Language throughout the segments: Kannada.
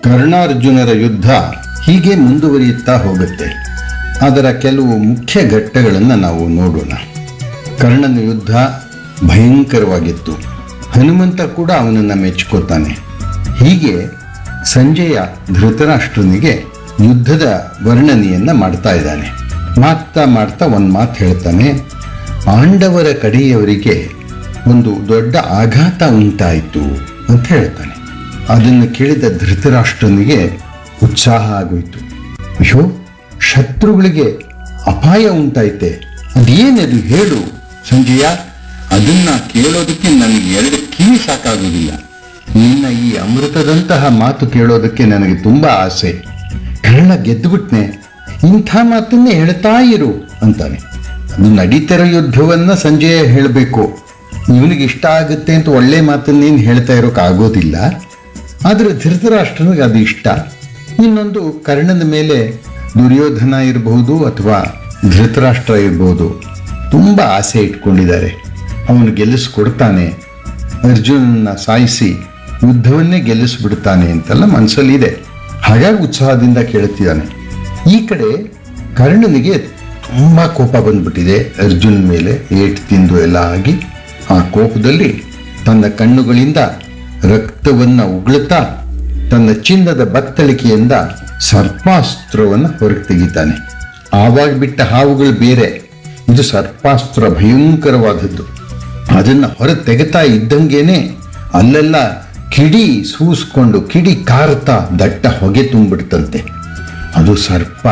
ಕರ್ಣಾರ್ಜುನರ ಯುದ್ಧ ಹೀಗೆ ಮುಂದುವರಿಯುತ್ತಾ ಹೋಗುತ್ತೆ ಅದರ ಕೆಲವು ಮುಖ್ಯ ಘಟ್ಟಗಳನ್ನು ನಾವು ನೋಡೋಣ ಕರ್ಣನ ಯುದ್ಧ ಭಯಂಕರವಾಗಿತ್ತು ಹನುಮಂತ ಕೂಡ ಅವನನ್ನು ಮೆಚ್ಕೋತಾನೆ ಹೀಗೆ ಸಂಜಯ ಧೃತರಾಷ್ಟ್ರನಿಗೆ ಯುದ್ಧದ ವರ್ಣನೆಯನ್ನ ಮಾಡ್ತಾ ಇದ್ದಾನೆ ಮಾಡ್ತಾ ಮಾಡ್ತಾ ಒಂದು ಮಾತು ಹೇಳ್ತಾನೆ ಪಾಂಡವರ ಕಡೆಯವರಿಗೆ ಒಂದು ದೊಡ್ಡ ಆಘಾತ ಉಂಟಾಯಿತು ಅಂತ ಹೇಳ್ತಾನೆ ಅದನ್ನು ಕೇಳಿದ ಧೃತರಾಷ್ಟ್ರನಿಗೆ ಉತ್ಸಾಹ ಆಗೋಯ್ತು ಅಯ್ಯೋ ಶತ್ರುಗಳಿಗೆ ಅಪಾಯ ಉಂಟಾಯ್ತೆ ಅದೇನದು ಹೇಳು ಸಂಜಯ ಅದನ್ನ ಕೇಳೋದಕ್ಕೆ ನನಗೆ ಎರಡು ಕಿವಿ ಸಾಕಾಗುವುದಿಲ್ಲ ನಿನ್ನ ಈ ಅಮೃತದಂತಹ ಮಾತು ಕೇಳೋದಕ್ಕೆ ನನಗೆ ತುಂಬಾ ಆಸೆ ಕರ್ಣ ಗೆದ್ದುಬಿಟ್ನೆ ಇಂಥ ಮಾತನ್ನೇ ಹೇಳ್ತಾ ಇರು ಅಂತಾನೆ ಅದು ನಡೀತಿರೋ ಯುದ್ಧವನ್ನ ಸಂಜಯ ಹೇಳಬೇಕು ಇವನಿಗೆ ಇಷ್ಟ ಆಗುತ್ತೆ ಅಂತ ಒಳ್ಳೆ ಮಾತನ್ನೇನು ಹೇಳ್ತಾ ಇರೋಕ್ಕಾಗೋದಿಲ್ಲ ಆದರೆ ಧೃತರಾಷ್ಟ್ರನಿಗೆ ಅದು ಇಷ್ಟ ಇನ್ನೊಂದು ಕರ್ಣನ ಮೇಲೆ ದುರ್ಯೋಧನ ಇರಬಹುದು ಅಥವಾ ಧೃತರಾಷ್ಟ್ರ ಇರಬಹುದು ತುಂಬ ಆಸೆ ಇಟ್ಕೊಂಡಿದ್ದಾರೆ ಅವನು ಗೆಲ್ಲಿಸ್ಕೊಡ್ತಾನೆ ಅರ್ಜುನನ್ನ ಸಾಯಿಸಿ ಯುದ್ಧವನ್ನೇ ಗೆಲ್ಲಿಸ್ಬಿಡ್ತಾನೆ ಅಂತೆಲ್ಲ ಮನಸ್ಸಲ್ಲಿದೆ ಹಾಗಾಗಿ ಉತ್ಸಾಹದಿಂದ ಕೇಳುತ್ತಿದ್ದಾನೆ ಈ ಕಡೆ ಕರ್ಣನಿಗೆ ತುಂಬ ಕೋಪ ಬಂದ್ಬಿಟ್ಟಿದೆ ಅರ್ಜುನ್ ಮೇಲೆ ಏಟ್ ತಿಂದು ಎಲ್ಲ ಆಗಿ ಆ ಕೋಪದಲ್ಲಿ ತನ್ನ ಕಣ್ಣುಗಳಿಂದ ರಕ್ತವನ್ನ ಉಗುಳುತ್ತಾ ತನ್ನ ಚಿನ್ನದ ಬತ್ತಳಿಕೆಯಿಂದ ಸರ್ಪಾಸ್ತ್ರವನ್ನು ಹೊರಗೆ ತೆಗಿತಾನೆ ಆವಾಗ ಬಿಟ್ಟ ಹಾವುಗಳು ಬೇರೆ ಇದು ಸರ್ಪಾಸ್ತ್ರ ಭಯಂಕರವಾದದ್ದು ಅದನ್ನ ಹೊರ ತೆಗೆತಾ ಇದ್ದಂಗೆನೆ ಅಲ್ಲೆಲ್ಲ ಕಿಡಿ ಸೂಸ್ಕೊಂಡು ಕಿಡಿ ಕಾರುತ್ತಾ ದಟ್ಟ ಹೊಗೆ ತುಂಬಿಡ್ತಂತೆ ಅದು ಸರ್ಪ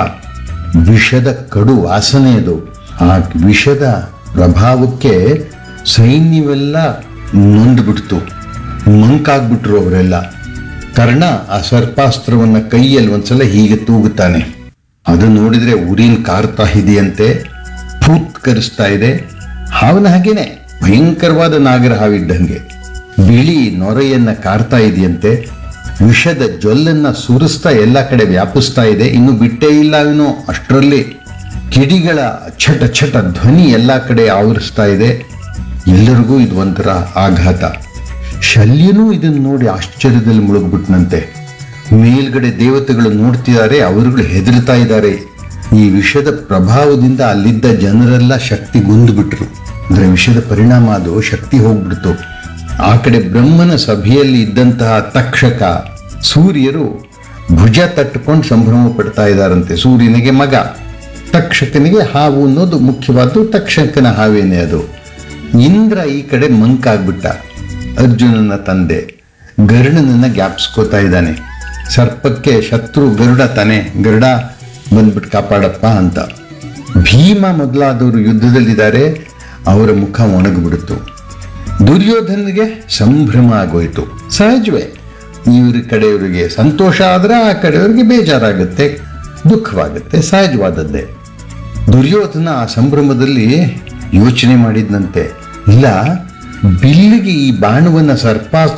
ವಿಷದ ಕಡು ವಾಸನೆ ಅದು ಆ ವಿಷದ ಪ್ರಭಾವಕ್ಕೆ ಸೈನ್ಯವೆಲ್ಲ ನೊಂದ್ಬಿಡ್ತು ಮಂಕಾಗ್ಬಿಟ್ರು ಅವರೆಲ್ಲ ಕರ್ಣ ಆ ಸರ್ಪಾಸ್ತ್ರವನ್ನ ಕೈಯಲ್ಲಿ ಒಂದ್ಸಲ ಹೀಗೆ ತೂಗುತ್ತಾನೆ ಅದು ನೋಡಿದ್ರೆ ಉರಿನ್ ಕಾರ್ತಾ ಇದೆಯಂತೆ ಫೂತ್ಕರಿಸ್ತಾ ಇದೆ ಹಾವನ ಹಾಗೇನೆ ಭಯಂಕರವಾದ ನಾಗರ ಹಾವಿದ್ದಂಗೆ ಬಿಳಿ ನೊರೆಯನ್ನ ಕಾರ್ತಾ ಇದೆಯಂತೆ ವಿಷದ ಜೊಲ್ಲನ್ನ ಸುರಿಸ್ತಾ ಎಲ್ಲ ಕಡೆ ವ್ಯಾಪಿಸ್ತಾ ಇದೆ ಇನ್ನು ಬಿಟ್ಟೇ ಇಲ್ಲ ಇವನು ಅಷ್ಟರಲ್ಲಿ ಕಿಡಿಗಳ ಛಟ ಛಟ ಧ್ವನಿ ಎಲ್ಲ ಕಡೆ ಆವರಿಸ್ತಾ ಇದೆ ಎಲ್ಲರಿಗೂ ಇದು ಒಂಥರ ಆಘಾತ ಶಲ್ಯನೂ ಇದನ್ನು ನೋಡಿ ಆಶ್ಚರ್ಯದಲ್ಲಿ ಮುಳುಗ್ಬಿಟ್ನಂತೆ ಮೇಲ್ಗಡೆ ದೇವತೆಗಳು ನೋಡ್ತಿದ್ದಾರೆ ಅವರುಗಳು ಹೆದರ್ತಾ ಇದ್ದಾರೆ ಈ ವಿಷದ ಪ್ರಭಾವದಿಂದ ಅಲ್ಲಿದ್ದ ಜನರೆಲ್ಲ ಶಕ್ತಿಗುಂದು ಬಿಟ್ರು ಅಂದ್ರೆ ವಿಷದ ಪರಿಣಾಮ ಅದು ಶಕ್ತಿ ಹೋಗ್ಬಿಡ್ತು ಆ ಕಡೆ ಬ್ರಹ್ಮನ ಸಭೆಯಲ್ಲಿ ಇದ್ದಂತಹ ತಕ್ಷಕ ಸೂರ್ಯರು ಭುಜ ತಟ್ಟುಕೊಂಡು ಸಂಭ್ರಮ ಪಡ್ತಾ ಇದ್ದಾರಂತೆ ಸೂರ್ಯನಿಗೆ ಮಗ ತಕ್ಷಕನಿಗೆ ಹಾವು ಅನ್ನೋದು ಮುಖ್ಯವಾದ್ದು ತಕ್ಷಕನ ಹಾವೇನೆ ಅದು ಇಂದ್ರ ಈ ಕಡೆ ಮಂಕಾಗ್ಬಿಟ್ಟ ಅರ್ಜುನನ ತಂದೆ ಗರುಡನನ್ನ ಜ್ಞಾಪಿಸ್ಕೋತಾ ಇದ್ದಾನೆ ಸರ್ಪಕ್ಕೆ ಶತ್ರು ಗರುಡ ತಾನೆ ಗರುಡ ಬಂದ್ಬಿಟ್ಟು ಕಾಪಾಡಪ್ಪ ಅಂತ ಭೀಮ ಮೊದಲಾದವರು ಯುದ್ಧದಲ್ಲಿದ್ದಾರೆ ಅವರ ಮುಖ ಒಣಗಿಬಿಡ್ತು ದುರ್ಯೋಧನಿಗೆ ಸಂಭ್ರಮ ಆಗೋಯ್ತು ಸಹಜವೇ ಇವ್ರ ಕಡೆಯವರಿಗೆ ಸಂತೋಷ ಆದ್ರೆ ಆ ಕಡೆಯವರಿಗೆ ಬೇಜಾರಾಗುತ್ತೆ ದುಃಖವಾಗುತ್ತೆ ಸಹಜವಾದದ್ದೇ ದುರ್ಯೋಧನ ಆ ಸಂಭ್ರಮದಲ್ಲಿ ಯೋಚನೆ ಮಾಡಿದ್ನಂತೆ ಇಲ್ಲ ಬಿಲ್ಲಿಗೆ ಈ ಬಾಣವನ್ನ ಸರ್ಪಾಸ್ತ್ರ